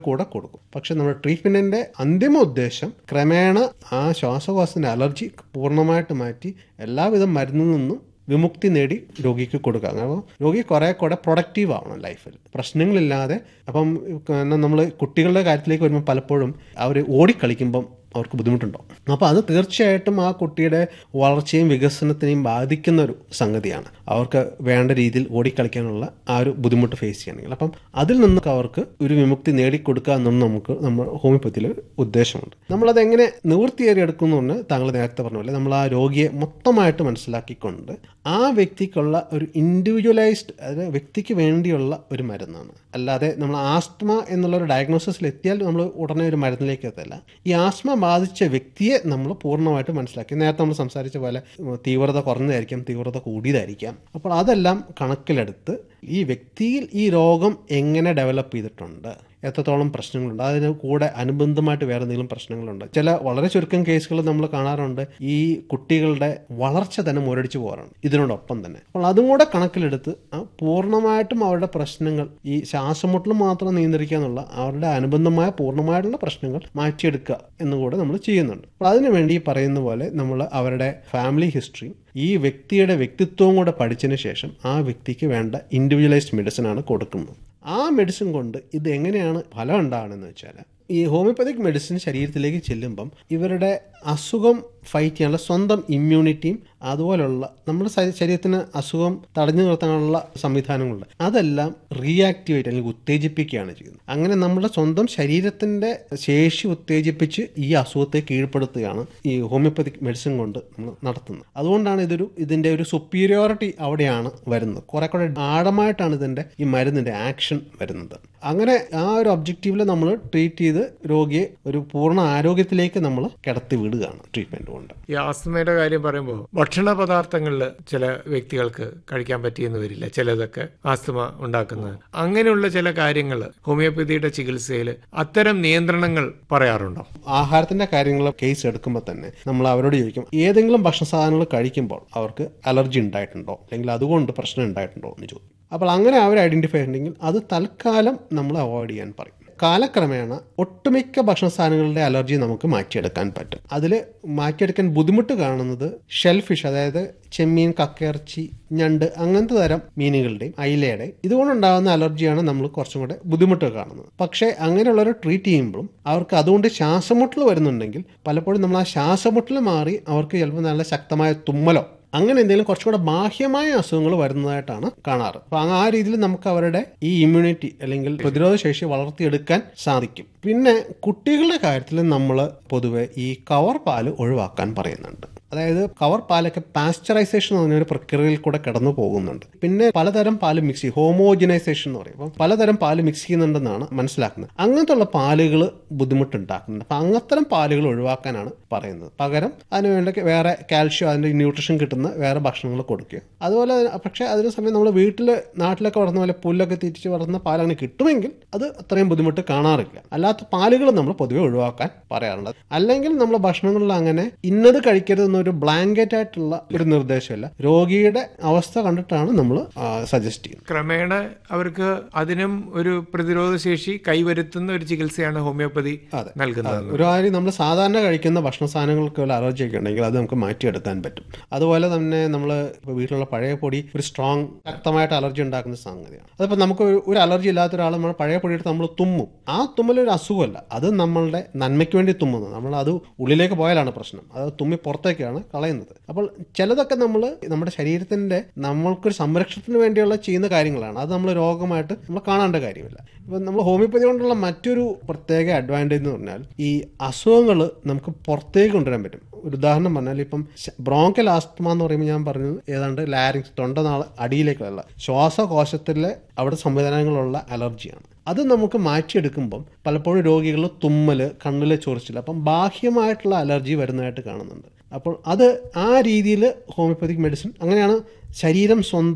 കൂടെ കൊടുക്കും പക്ഷെ നമ്മുടെ ട്രീറ്റ്മെന്റിന്റെ അന്തിമ ഉദ്ദേശം ക്രമേണ ആ ശ്വാസകോശത്തിന്റെ അലർജി പൂർണ്ണമായിട്ട് മാറ്റി എല്ലാവിധ മരുന്നിൽ നിന്നും വിമുക്തി നേടി രോഗിക്ക് കൊടുക്കുക അപ്പോൾ രോഗി കുറെ കൂടെ പ്രൊഡക്റ്റീവ് ആവണം ലൈഫിൽ പ്രശ്നങ്ങളില്ലാതെ അപ്പം നമ്മൾ കുട്ടികളുടെ കാര്യത്തിലേക്ക് വരുമ്പോൾ പലപ്പോഴും അവർ ഓടിക്കളിക്കുമ്പം അവർക്ക് ബുദ്ധിമുട്ടുണ്ടാവും അപ്പോൾ അത് തീർച്ചയായിട്ടും ആ കുട്ടിയുടെ വളർച്ചയും വികസനത്തിനെയും ബാധിക്കുന്ന ഒരു സംഗതിയാണ് അവർക്ക് വേണ്ട രീതിയിൽ ഓടിക്കളിക്കാനുള്ള ആ ഒരു ബുദ്ധിമുട്ട് ഫേസ് ചെയ്യണമെങ്കിൽ അപ്പം അതിൽ നിന്നൊക്കെ അവർക്ക് ഒരു വിമുക്തി നേടിക്കൊടുക്കുക എന്നും നമുക്ക് നമ്മൾ ഹോമിയോപ്പത്തിയിൽ ഉദ്ദേശമുണ്ട് നമ്മളത് എങ്ങനെ നിവൃത്തിയേറി എടുക്കുന്നു താങ്കൾ നേരത്തെ പറഞ്ഞ പോലെ നമ്മൾ ആ രോഗിയെ മൊത്തമായിട്ട് മനസ്സിലാക്കിക്കൊണ്ട് ആ വ്യക്തിക്കുള്ള ഒരു ഇൻഡിവിജ്വലൈസ്ഡ് അതായത് വ്യക്തിക്ക് വേണ്ടിയുള്ള ഒരു മരുന്നാണ് അല്ലാതെ നമ്മൾ ആസ്മ എന്നുള്ള ഒരു ഡയഗ്നോസിസിൽ എത്തിയാൽ നമ്മൾ ഉടനെ ഒരു മരുന്നിലേക്ക് എത്തല്ല ഈ ആസ്മ ബാധിച്ച വ്യക്തിയെ നമ്മൾ പൂർണ്ണമായിട്ട് മനസ്സിലാക്കി നേരത്തെ നമ്മൾ സംസാരിച്ച പോലെ തീവ്രത കുറഞ്ഞതായിരിക്കാം തീവ്രത കൂടിയതായിരിക്കാം അപ്പോൾ അതെല്ലാം കണക്കിലെടുത്ത് ഈ വ്യക്തിയിൽ ഈ രോഗം എങ്ങനെ ഡെവലപ്പ് ചെയ്തിട്ടുണ്ട് എത്രത്തോളം പ്രശ്നങ്ങളുണ്ട് അതിന് കൂടെ അനുബന്ധമായിട്ട് വേറെ എന്തെങ്കിലും പ്രശ്നങ്ങളുണ്ട് ചില വളരെ ചുരുക്കം കേസുകൾ നമ്മൾ കാണാറുണ്ട് ഈ കുട്ടികളുടെ വളർച്ച തന്നെ മുരടിച്ചു പോകാറുണ്ട് ഇതിനോടൊപ്പം തന്നെ അപ്പോൾ അതും കൂടെ കണക്കിലെടുത്ത് ആ പൂർണ്ണമായിട്ടും അവരുടെ പ്രശ്നങ്ങൾ ഈ ശ്വാസമുട്ടൽ മാത്രം നിയന്ത്രിക്കുക എന്നുള്ള അവരുടെ അനുബന്ധമായ പൂർണ്ണമായിട്ടുള്ള പ്രശ്നങ്ങൾ മാറ്റിയെടുക്കുക എന്നുകൂടെ നമ്മൾ ചെയ്യുന്നുണ്ട് അപ്പോൾ അതിനുവേണ്ടി ഈ പറയുന്ന പോലെ നമ്മൾ അവരുടെ ഫാമിലി ഹിസ്റ്ററി ഈ വ്യക്തിയുടെ വ്യക്തിത്വവും കൂടെ പഠിച്ചതിന് ശേഷം ആ വ്യക്തിക്ക് വേണ്ട ഇൻഡിവിജ്വലൈസ്ഡ് മെഡിസിൻ ആണ് കൊടുക്കുന്നത് ആ മെഡിസിൻ കൊണ്ട് ഇത് എങ്ങനെയാണ് ഫലം ഉണ്ടാകണമെന്ന് വെച്ചാൽ ഈ ഹോമിയോപ്പതിക് മെഡിസിൻ ശരീരത്തിലേക്ക് ചെല്ലുമ്പം ഇവരുടെ അസുഖം ഫൈറ്റ് ചെയ്യാനുള്ള സ്വന്തം ഇമ്മ്യൂണിറ്റിയും അതുപോലുള്ള നമ്മുടെ ശരീരത്തിന് അസുഖം തടഞ്ഞു നിർത്താനുള്ള സംവിധാനങ്ങളുണ്ട് അതെല്ലാം റീആക്ടിവേറ്റ് അല്ലെങ്കിൽ ഉത്തേജിപ്പിക്കുകയാണ് ചെയ്യുന്നത് അങ്ങനെ നമ്മുടെ സ്വന്തം ശരീരത്തിന്റെ ശേഷി ഉത്തേജിപ്പിച്ച് ഈ അസുഖത്തെ കീഴ്പ്പെടുത്തുകയാണ് ഈ ഹോമിയോപ്പതിക് മെഡിസിൻ കൊണ്ട് നമ്മൾ നടത്തുന്നത് അതുകൊണ്ടാണ് ഇതൊരു ഇതിന്റെ ഒരു സുപ്പീരിയോറിറ്റി അവിടെയാണ് വരുന്നത് കുറെ കൂടെ ആഴമായിട്ടാണ് ഇതിന്റെ ഈ മരുന്നിന്റെ ആക്ഷൻ വരുന്നത് അങ്ങനെ ആ ഒരു ഒബ്ജക്റ്റീവിൽ നമ്മൾ ട്രീറ്റ് ചെയ്ത് രോഗിയെ ഒരു പൂർണ്ണ ആരോഗ്യത്തിലേക്ക് നമ്മൾ കിടത്തി വിടുകയാണ് ട്രീറ്റ്മെന്റ് കൊണ്ട് ഈ ആസ്മയുടെ കാര്യം പറയുമ്പോൾ ഭക്ഷണ പദാർത്ഥങ്ങളിൽ ചില വ്യക്തികൾക്ക് കഴിക്കാൻ പറ്റിയെന്ന് വരില്ല ചിലതൊക്കെ ആസ്മ ഉണ്ടാക്കുന്നത് അങ്ങനെയുള്ള ചില കാര്യങ്ങൾ ഹോമിയോപ്പതിയുടെ ചികിത്സയിൽ അത്തരം നിയന്ത്രണങ്ങൾ പറയാറുണ്ടോ ആഹാരത്തിന്റെ കാര്യങ്ങൾ കേസ് എടുക്കുമ്പോൾ തന്നെ നമ്മൾ അവരോട് ചോദിക്കും ഏതെങ്കിലും ഭക്ഷണ സാധനങ്ങൾ കഴിക്കുമ്പോൾ അവർക്ക് അലർജി ഉണ്ടായിട്ടുണ്ടോ അല്ലെങ്കിൽ അതുകൊണ്ട് പ്രശ്നം ഉണ്ടായിട്ടുണ്ടോ എന്ന് ചോദിക്കും അപ്പോൾ അങ്ങനെ അവർ ഐഡന്റിഫൈ ഉണ്ടെങ്കിൽ അത് തൽക്കാലം നമ്മൾ അവോയ്ഡ് ചെയ്യാൻ പറയും കാലക്രമേണ ഒട്ടുമിക്ക ഭക്ഷണ സാധനങ്ങളുടെ അലർജി നമുക്ക് മാറ്റിയെടുക്കാൻ പറ്റും അതിൽ മാറ്റിയെടുക്കാൻ ബുദ്ധിമുട്ട് കാണുന്നത് ഷെൽ ഫിഷ് അതായത് ചെമ്മീൻ കക്കയിറച്ചി ഞണ്ട് അങ്ങനത്തെ തരം മീനുകളുടെയും അയിലയുടെയും ഇതുകൊണ്ടുണ്ടാകുന്ന അലർജിയാണ് നമ്മൾ കുറച്ചും കൂടെ ബുദ്ധിമുട്ട് കാണുന്നത് പക്ഷേ അങ്ങനെയുള്ളവരെ ട്രീറ്റ് ചെയ്യുമ്പോഴും അവർക്ക് അതുകൊണ്ട് ശ്വാസമുട്ടൽ വരുന്നുണ്ടെങ്കിൽ പലപ്പോഴും നമ്മൾ ആ ശ്വാസമുട്ടൽ മാറി അവർക്ക് ചിലപ്പോൾ നല്ല ശക്തമായ തുമ്മലോ അങ്ങനെ എന്തെങ്കിലും കുറച്ചുകൂടെ ബാഹ്യമായ അസുഖങ്ങൾ വരുന്നതായിട്ടാണ് കാണാറ് അപ്പൊ ആ രീതിയിൽ നമുക്ക് അവരുടെ ഈ ഇമ്മ്യൂണിറ്റി അല്ലെങ്കിൽ പ്രതിരോധ ശേഷി വളർത്തിയെടുക്കാൻ സാധിക്കും പിന്നെ കുട്ടികളുടെ കാര്യത്തിൽ നമ്മൾ പൊതുവെ ഈ കവർ പാല് ഒഴിവാക്കാൻ പറയുന്നുണ്ട് അതായത് കവർ പാലൊക്കെ പാസ്ചറൈസേഷൻ എന്ന് പറഞ്ഞ ഒരു പ്രക്രിയയിൽ കൂടെ കടന്നു പോകുന്നുണ്ട് പിന്നെ പലതരം പാല് മിക്സ് ചെയ്യും ഹോമോജനൈസേഷൻ എന്ന് പറയും അപ്പം പലതരം പാല് മിക്സ് ചെയ്യുന്നുണ്ടെന്നാണ് മനസ്സിലാക്കുന്നത് അങ്ങനത്തെ ഉള്ള പാലുകൾ ബുദ്ധിമുട്ടുണ്ടാക്കുന്നുണ്ട് അപ്പം അങ്ങത്തരം പാലുകൾ ഒഴിവാക്കാനാണ് പറയുന്നത് പകരം അതിനുവേണ്ട വേറെ കാൽഷ്യം അതിൻ്റെ ന്യൂട്രീഷൻ കിട്ടുന്ന വേറെ ഭക്ഷണങ്ങൾ കൊടുക്കുക അതുപോലെ പക്ഷേ അതിന് സമയം നമ്മൾ വീട്ടിൽ നാട്ടിലൊക്കെ വളർന്ന പോലെ പുല്ലൊക്കെ തിരിച്ച് വളർന്ന പാൽ അങ്ങനെ കിട്ടുമെങ്കിൽ അത് അത്രയും ബുദ്ധിമുട്ട് കാണാറില്ല അല്ലാത്ത പാലുകൾ നമ്മൾ പൊതുവെ ഒഴിവാക്കാൻ പറയാറുണ്ട് അല്ലെങ്കിൽ നമ്മൾ ഭക്ഷണങ്ങളിൽ അങ്ങനെ ഇന്നത് കഴിക്കരുത് ഒരു ബ്ലാങ്കറ്റ് ആയിട്ടുള്ള ഒരു നിർദ്ദേശമല്ല രോഗിയുടെ അവസ്ഥ കണ്ടിട്ടാണ് നമ്മൾ സജസ്റ്റ് ചെയ്യുന്നത് ക്രമേണ അവർക്ക് അതിനും ഒരു പ്രതിരോധ ശേഷി കൈവരുത്തുന്ന ഒരു ചികിത്സയാണ് ഹോമിയോപ്പതി നൽകുന്നത് ഒരു കാര്യം നമ്മൾ സാധാരണ കഴിക്കുന്ന ഭക്ഷണ സാധനങ്ങൾക്ക് വല്ല അലർജി ഒക്കെ ഉണ്ടെങ്കിൽ അത് നമുക്ക് മാറ്റിയെടുക്കാൻ പറ്റും അതുപോലെ തന്നെ നമ്മൾ ഇപ്പോൾ വീട്ടിലുള്ള പഴയ പൊടി ഒരു സ്ട്രോങ് ശക്തമായിട്ട് അലർജി ഉണ്ടാക്കുന്ന സംഗതിയാണ് അതിപ്പോൾ നമുക്ക് ഒരു അലർജി ഇല്ലാത്ത ഒരാൾ നമ്മൾ പഴയ പൊടി എടുത്ത് നമ്മൾ തുമ്മും ആ തുമ്മൽ ഒരു അസുഖമല്ല അത് നമ്മളുടെ നന്മയ്ക്ക് വേണ്ടി തുമ്മുന്നത് നമ്മൾ അത് ഉള്ളിലേക്ക് പോയാലാണ് പ്രശ്നം അത് തുമ്മി പുറത്തേക്കാണ് കളയുന്നത് അപ്പോൾ ചിലതൊക്കെ നമ്മൾ നമ്മുടെ ശരീരത്തിന്റെ നമ്മൾക്കൊരു സംരക്ഷണത്തിന് വേണ്ടിയുള്ള ചെയ്യുന്ന കാര്യങ്ങളാണ് അത് നമ്മൾ രോഗമായിട്ട് നമ്മൾ കാണേണ്ട കാര്യമില്ല ഇപ്പം നമ്മൾ ഹോമിയോപ്പതി കൊണ്ടുള്ള മറ്റൊരു പ്രത്യേക അഡ്വാൻറ്റേജ് എന്ന് പറഞ്ഞാൽ ഈ അസുഖങ്ങൾ നമുക്ക് പുറത്തേക്ക് കൊണ്ടുവരാൻ പറ്റും ഒരു ഉദാഹരണം പറഞ്ഞാൽ ഇപ്പം ബ്രോങ്കൽ ആസ്തമ എന്ന് പറയുമ്പോൾ ഞാൻ പറഞ്ഞത് ഏതാണ്ട് ലാരിങ്സ് തൊണ്ടനാള് അടിയിലേക്കുള്ള ശ്വാസകോശത്തിലെ അവിടെ സംവിധാനങ്ങളുള്ള അലർജിയാണ് അത് നമുക്ക് മാറ്റിയെടുക്കുമ്പം പലപ്പോഴും രോഗികൾ തുമ്മൽ കണ്ണിലെ ചൊറിച്ചിൽ അപ്പം ബാഹ്യമായിട്ടുള്ള അലർജി വരുന്നതായിട്ട് കാണുന്നുണ്ട് അപ്പോൾ അത് ആ രീതിയിൽ ഹോമിയോപ്പതിക് മെഡിസിൻ അങ്ങനെയാണ് ശരീരം സ്വന്തം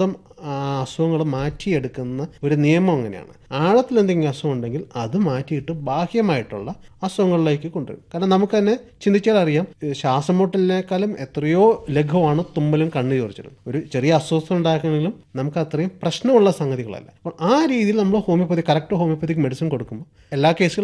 അസുഖങ്ങൾ മാറ്റിയെടുക്കുന്ന ഒരു നിയമം അങ്ങനെയാണ് ആഴത്തിൽ എന്തെങ്കിലും അസുഖം ഉണ്ടെങ്കിൽ അത് മാറ്റിയിട്ട് ബാഹ്യമായിട്ടുള്ള അസുഖങ്ങളിലേക്ക് കൊണ്ടുവരും കാരണം നമുക്ക് തന്നെ ചിന്തിച്ചാൽ അറിയാം ഈ ശ്വാസം മുട്ടലിനേക്കാളും എത്രയോ ലഘുവാണ് തുമ്മലും കണ്ണു ചോർച്ചലും ഒരു ചെറിയ അസ്വസ്ഥത ഉണ്ടാക്കണമെങ്കിലും നമുക്ക് അത്രയും പ്രശ്നമുള്ള സംഗതികളല്ല അപ്പോൾ ആ രീതിയിൽ നമ്മൾ ഹോമിയോപ്പതി കറക്റ്റ് ഹോമിയോപ്പതിക് മെഡിസിൻ കൊടുക്കുമ്പോൾ എല്ലാ കേസുകളും